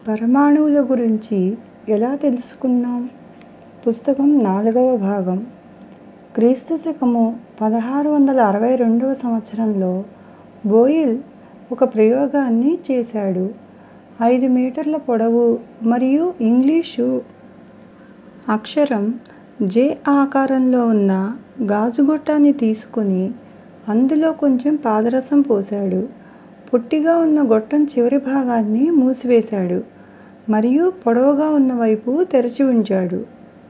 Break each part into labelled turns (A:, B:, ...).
A: పరమాణువుల గురించి ఎలా తెలుసుకుందాం? పుస్తకం నాలుగవ భాగం క్రీస్తు శకము పదహారు వందల అరవై రెండవ సంవత్సరంలో బోయిల్ ఒక ప్రయోగాన్ని చేశాడు. ఐదు మీటర్ల పొడవు మరియు ఇంగ్లీషు అక్షరం జె ఆకారంలో ఉన్న గాజు గొట్టాన్ని తీసుకుని అందులో కొంచెం పాదరసం పోశాడు. పొట్టిగా ఉన్న గొట్టం చివరి భాగాన్ని మూసివేశాడు మరియు పొడవుగా ఉన్న వైపు తెరచి ఉంచాడు.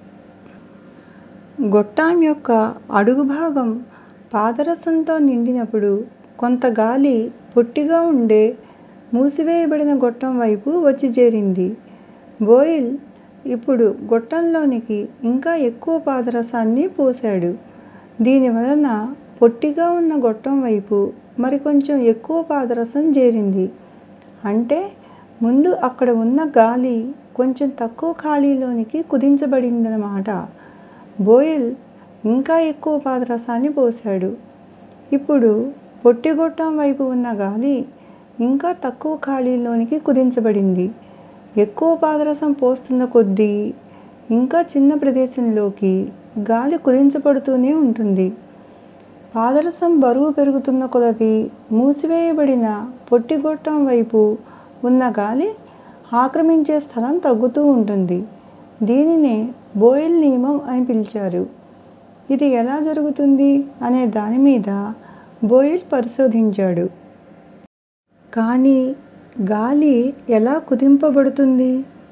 A: గొట్టం యొక్క అడుగు భాగం పాదరసంతో నిండినప్పుడు కొంత గాలి పొట్టిగా ఉండే మూసివేయబడిన గొట్టం వైపు వచ్చి చేరింది. బోయిల్ ఇప్పుడు గొట్టంలోనికి ఇంకా ఎక్కువ పాదరసాన్ని పోశాడు. దీని వలన పొట్టిగా ఉన్న గొట్టం వైపు మరికొంచెం ఎక్కువ పాదరసం చేరింది. అంటే ముందు అక్కడ ఉన్న గాలి కొంచెం తక్కువ ఖాళీలోనికి కుదించబడిందన్నమాట. బోయిల్ ఇంకా ఎక్కువ పాదరసాన్ని పోశాడు. ఇప్పుడు పొట్టి గొట్టం వైపు ఉన్న గాలి ఇంకా తక్కువ ఖాళీలోనికి కుదించబడింది. ఎక్కువ పాదరసం పోస్తున్న కొద్దీ ఇంకా చిన్న ప్రదేశంలోకి గాలి కుదించబడుతూనే ఉంటుంది. పాదరసం బరువు పెరుగుతున్న కొలదీ మూసివేయబడిన పొట్టి గొట్టం వైపు ఉన్న గాలి ఆక్రమించే స్థలం తగ్గుతూ ఉంటుంది. దీనినే బోయిల్ నియమం అని పిలిచారు. ఇది ఎలా జరుగుతుంది అనే దాని మీద బోయిల్ పరిశోధించాడు. కానీ గాలి ఎలా కుదింపబడుతుంది?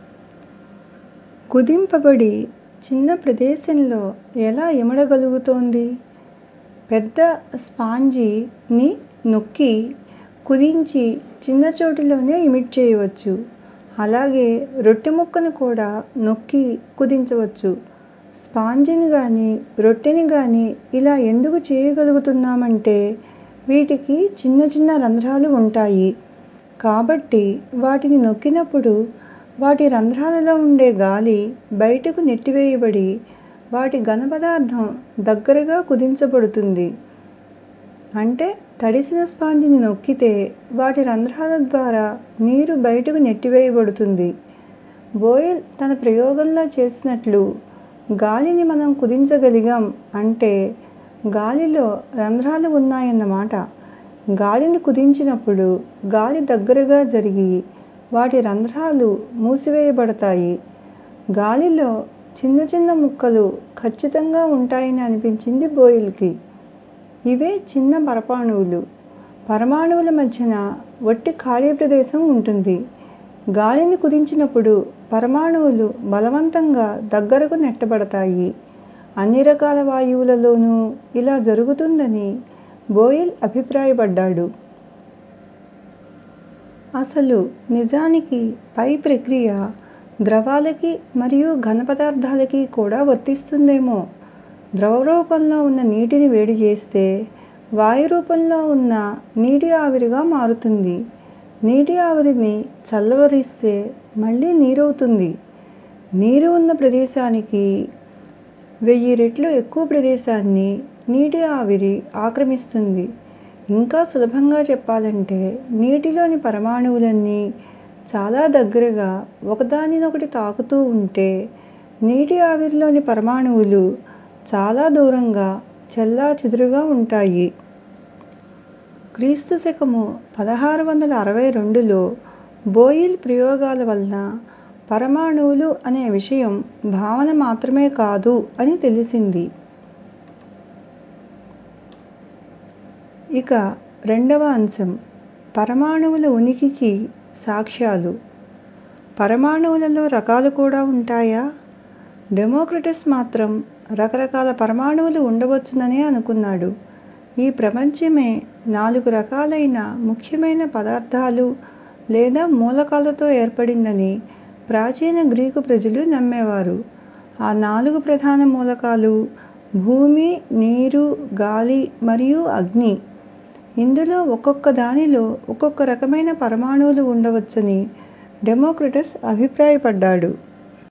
A: కుదింపబడి చిన్న ప్రదేశంలో ఎలా ఇమడగలుగుతోంది? పెద్ద స్పాంజి ని నొక్కి కుదించి చిన్న చోటులోనే ఇమిడ్చేయవచ్చు. అలాగే రొట్టె ముక్కను కూడా నొక్కి కుదించవచ్చు. స్పాంజిని గానీ రొట్టెని గానీ ఇలా ఎందుకు చేయగలుగుతున్నామంటే వీటికి చిన్న చిన్న రంధ్రాలు ఉంటాయి. కాబట్టి వాటిని నొక్కినప్పుడు వాటి రంధ్రాలలో ఉండే గాలి బయటకు నెట్టివేయబడి వాటి ఘనపదార్థం దగ్గరగా కుదించబడుతుంది. అంటే తడిసిన స్పాంజిని నొక్కితే వాటి రంధ్రాల ద్వారా నీరు బయటకు నెట్టివేయబడుతుంది. బోయిల్ తన ప్రయోగంలో చేసినట్లు గాలిని మనం కుదించగలిగాం అంటే గాలిలో రంధ్రాలు ఉన్నాయన్నమాట. గాలిని కుదించినప్పుడు గాలి దగ్గరగా జరిగి వాటి రంధ్రాలు మూసివేయబడతాయి. గాలిలో చిన్న చిన్న ముక్కలు ఖచ్చితంగా ఉంటాయని అనిపించింది బోయిల్ కి. ఇవే చిన్న పరమాణువులు. పరమాణువుల మధ్యన వట్టి ఖాళీ ప్రదేశం ఉంటుంది. గాలిని కుదించినప్పుడు పరమాణువులు బలవంతంగా దగ్గరకు నెట్టబడతాయి. అన్ని రకాల వాయువులలోనూ ఇలా జరుగుతుందని బోయిల్ అభిప్రాయపడ్డాడు. అసలు నిజానికి పై ప్రక్రియ ద్రవాలకి మరియు ఘనపదార్థాలకి కూడా వర్తిస్తుందేమో. ద్రవ రూపంలో ఉన్న నీటిని వేడి చేస్తే వాయు రూపంలో ఉన్న నీటి ఆవిరిగా మారుతుంది. నీటి ఆవిరిని చల్లబరిస్తే మళ్ళీ నీరవుతుంది. నీరు ఉన్న ప్రదేశానికి వెయ్యి రెట్లు ఎక్కువ ప్రదేశాన్ని నీటి ఆవిరి ఆక్రమిస్తుంది. ఇంకా సులభంగా చెప్పాలంటే నీటిలోని పరమాణువులన్నీ చాలా దగ్గరగా ఒకదానినొకటి తాకుతూ ఉంటే నీటి ఆవిరిలోని పరమాణువులు చాలా దూరంగా చెల్లాచెదురుగా ఉంటాయి. క్రీస్తు శకము పదహారు వందల అరవై రెండులో బోయిల్ ప్రయోగాల వలన పరమాణువులు అనే విషయం భావన మాత్రమే కాదు అని తెలిసింది. ఇక రెండవ అంశం పరమాణువుల ఉనికికి సాక్ష్యాలు. పరమాణువులలో రకాలు కూడా ఉంటాయా? డెమోక్రిటస్ మాత్రం రకరకాల పరమాణువులు ఉండవచ్చుననే అనుకున్నాడు. ఈ ప్రపంచమే నాలుగు రకాలైన ముఖ్యమైన పదార్థాలు లేదా మూలకాలతో ఏర్పడిందని ప్రాచీన గ్రీకు ప్రజలు నమ్మేవారు. ఆ నాలుగు ప్రధాన మూలకాలు భూమి, నీరు, గాలి మరియు అగ్ని. ఇందులో ఒక్కొక్క దానిలో ఒక్కొక్క రకమైన పరమాణువులు ఉండవచ్చని డెమోక్రిటస్ అభిప్రాయపడ్డాడు.